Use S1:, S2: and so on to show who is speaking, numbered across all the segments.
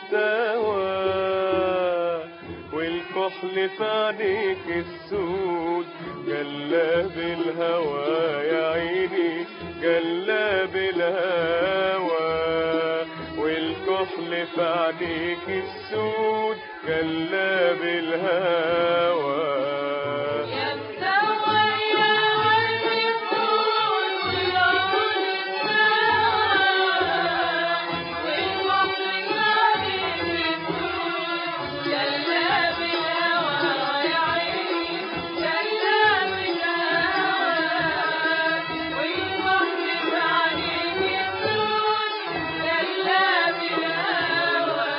S1: استوى والكحل في عينيك السود جلاب الهوى يا عيني جلاب الهوى والكحل في عينيك السود جلاب الهوى
S2: يا مسوى يا ورد الفول والعود استوى والبحر نادي الفول جلاب الهوى يا عيني جلاب الهوى والبحر نادي الفول جلاب الهوى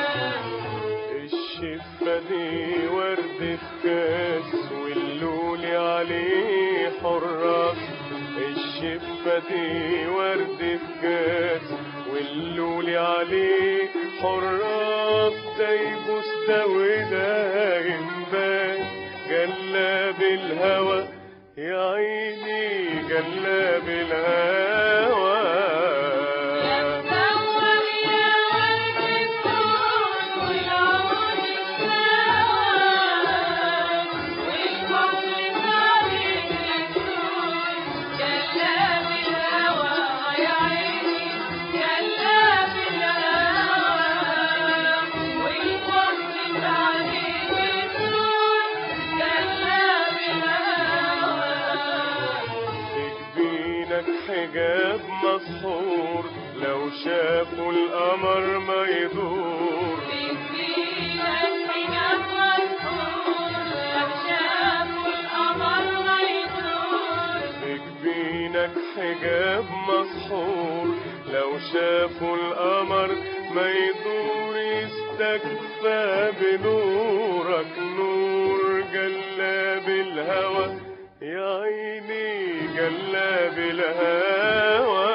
S1: الشفة دي ورد في كاس واللول عليه حراس الشفة دي ورد في كاس واللول عليه حراس دايب مستودع ينبان جلاب الهوى يا عيني جلاب الهوى
S2: يا مسوى يا ورد الفول والعود استوى والبحر نادي الفول جلاب الهوى يا عيني جلاب الهوى والبحر نادي الفول جلاب الهوى
S1: تكبينك حجاب مسحور لو شافوا القمر ما يدور تكبينك حجاب مسحور لو شافوا القمر ما يدور يستكفى بنورك نور جلاب الهوى يا عيني جلاب الهوى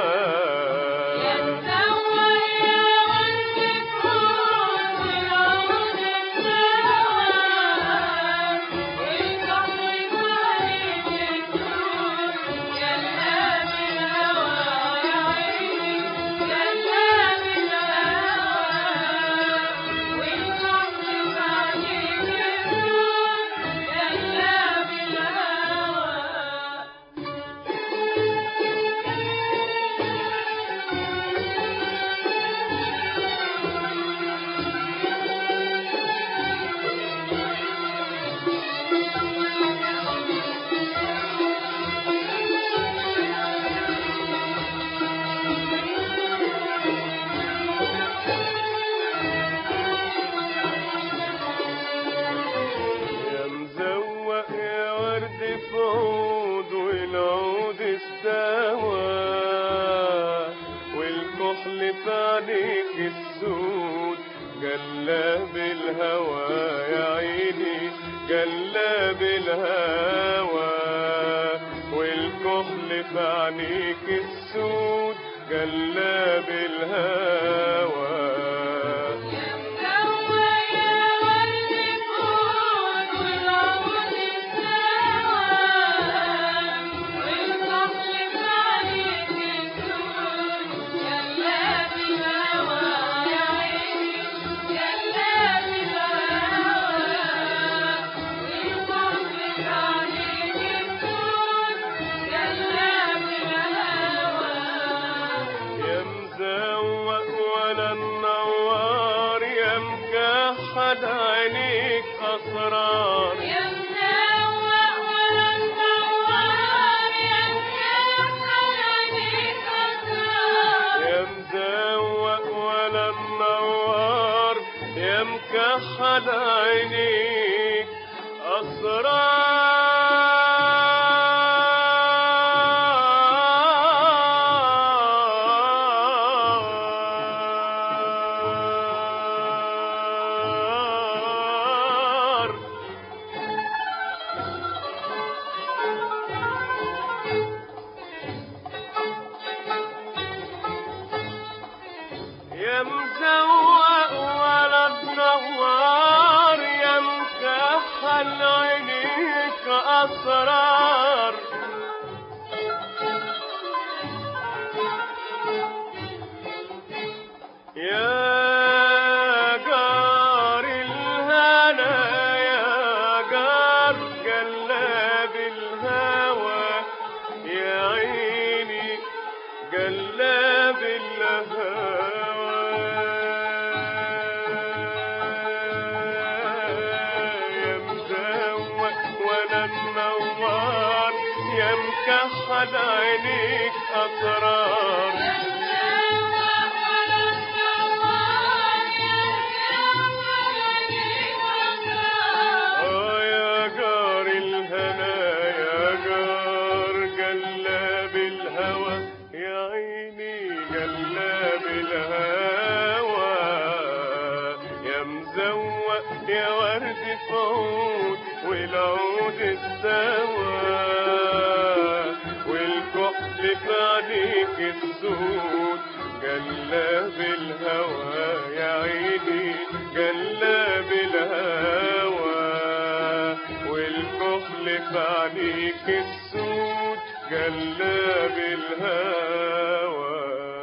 S1: يا مزوق يا ورد في عود والعود استوى والكحل في عينيك السود جلاب الهوى يا عيني جلاب الهوى والكحل في عينيك السود جلاب الهوى يا مزوق ولا النوار يا مكحل عينيك اسرار يا مزوق ولا النوار يا مكحل عينيك أسرار يا مزوق ولا النوار يا مكحل عينيك أسرار يا على عينيك أسرار آه يا جار الهنا يا جار جلاب الهوى يا عيني جلاب الهوى يا مزوق يا ورد في عود والعود السوا والكحل في عينيك السود جلاب الهوى يا عيني جلاب الهوى والكحل في عينيك السود جلاب الهوى